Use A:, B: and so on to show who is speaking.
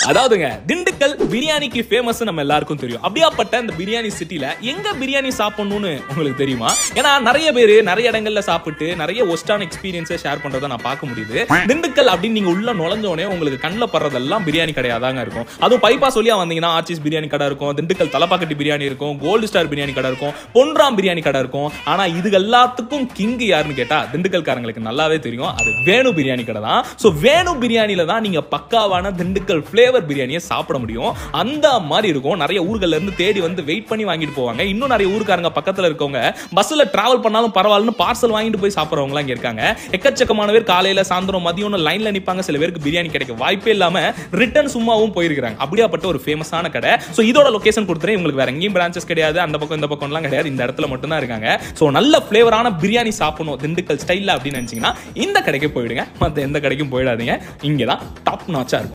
A: அதாவதுங்க திண்டுக்கல் பிரியாணிக்கு ஃபேமஸ் நம்ம எல்லாருக்கும் தெரியும் அப்படியாப்பட்ட இந்த பிரியாணி சிட்டில எங்க பிரியாணி சாப்பிடணும்னு உங்களுக்கு தெரியுமா ஏன்னா நிறைய பேர் நிறைய இடங்கள்ல சாப்பிட்டு நிறைய ஒஸ்டான எக்ஸ்பீரியன்ஸை ஷேர் பண்றதை நான் பார்க்க முடியுது திண்டுக்கல் அப்படின்னு நீங்க உள்ள நுழைஞ்ச உடனே உங்களுக்கு கண்ணில் படுறதெல்லாம் பிரியாணி கடையா தாங்க இருக்கும் அதுவும் பைபாஸ் வழியா வந்தீங்கன்னா ஆர்ச்சிஸ் பிரியாணி கடை இருக்கும் திண்டுக்கல் தலப்பாக்கட்டி பிரியாணி இருக்கும் கோல்டு ஸ்டார் பிரியாணி கடை இருக்கும் பொன்ராம் பிரியாணி கடை இருக்கும் ஆனா இது எல்லாத்துக்கும் கிங் யாருன்னு கேட்டா திண்டுக்கல்காரங்களுக்கு நல்லாவே தெரியும் அது வேணு பிரியாணி கடை தான் ஸோ வேணு பிரியாணியில தான் நீங்க பக்காவான திண்டுக்கல் ஃபிளேவர் பிரியாணியை சாப்பிட முடியும் அந்த மாதிரி இருக்கும் நிறைய ஊர்கள்ல இருந்து தேடி வந்து வெயிட் பண்ணி வாங்கிட்டு போவாங்க இன்னும் நிறைய ஊருக்காரங்க பக்கத்துல இருக்கவங்க பஸ்ல டிராவல் பண்ணாலும் பரவாயில்லன்னு பார்சல் வாங்கிட்டு போய் சாப்பிடுறவங்க இங்க இருக்காங்க எக்கச்சக்கமான பேர் காலையில சாயந்தரம் மதியம் லைன்ல நிப்பாங்க சில பேருக்கு பிரியாணி கிடைக்க வாய்ப்பே இல்லாம ரிட்டர்ன் சும்மாவும் போயிருக்காங்க அப்படியாப்பட்ட ஒரு ஃபேமஸான கடை ஸோ இதோட லொகேஷன் கொடுத்துறேன் உங்களுக்கு வேற எங்கேயும் பிரான்ச்சஸ் கிடையாது அந்த பக்கம் இந்த பக்கம்லாம் கிடையாது இந்த இடத்துல மட்டும் தான் இருக்காங்க ஸோ நல்ல ஃபிளேவரான பிரியாணி சாப்பிடணும் திண்டுக்கல் ஸ்டைல்ல அப்படின்னு நினைச்சீங்கன்னா இந்த கடைக்கு போயிடுங்க மற்ற எந்த கடைக்கும் போயிடாதீங்க இங்கே தான் டாப் நாச்சா இருக்கும்